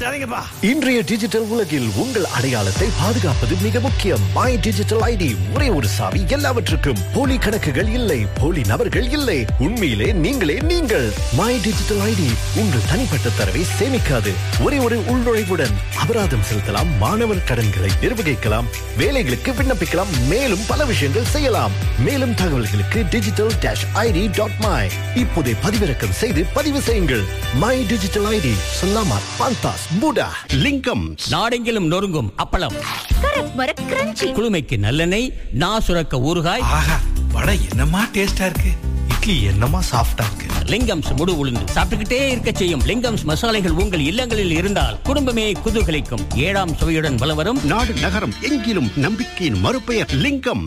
அடிக்காதீங்கப்பா இன்றைய டிஜிட்டல் உலகில் உங்கள் அடையாளத்தை பாதுகாப்பது மிக முக்கியம் மை டிஜிட்டல் ஐடி ஒரே ஒரு சாவி எல்லாவற்றுக்கும் போலி கணக்குகள் இல்லை போலி நபர்கள் இல்லை உண்மையிலே நீங்களே நீங்கள் மை டிஜிட்டல் ஐடி உங்கள் தனிப்பட்ட தரவை சேமிக்காது ஒரே ஒரு உள்நுழைவுடன் அபராதம் செலுத்தலாம் மாணவர் கடன்களை நிர்வகிக்கலாம் வேலைகளுக்கு விண்ணப்பிக்கலாம் மேலும் பல விஷயங்கள் செய்யலாம் மேலும் தகவல்களுக்கு digital dash ID dot my இப்போதே பதிவிறக்கம் செய்து பதிவு செய்யுங்கள் மை டிஜிட்டல் ஐடி சொல்லாமா பாந்தாஸ் பூடா லிங்கம் நாடெங்கிலும் நொறுங்கும் அப்பளம் கரக் மரக் கிரன்ச்சி குளுமைக்கு நல்லெண்ணெய் நா சுரக்க ஊறுகாய் ஆஹா வடை என்னமா டேஸ்டா இருக்கு இட்லி என்னமா சாஃப்டா இருக்கு லிங்கம்ஸ் முழு உளுந்து சாப்பிட்டுக்கிட்டே இருக்க செய்யும் லிங்கம்ஸ் மசாலைகள் உங்கள் இல்லங்களில் இருந்தால் குடும்பமே குதூகலிக்கும் ஏழாம் சுவையுடன் வலம் வரும் நாடு நகரம் எங்கிலும் நம்பிக்கையின் மறுபெயர் லிங்கம்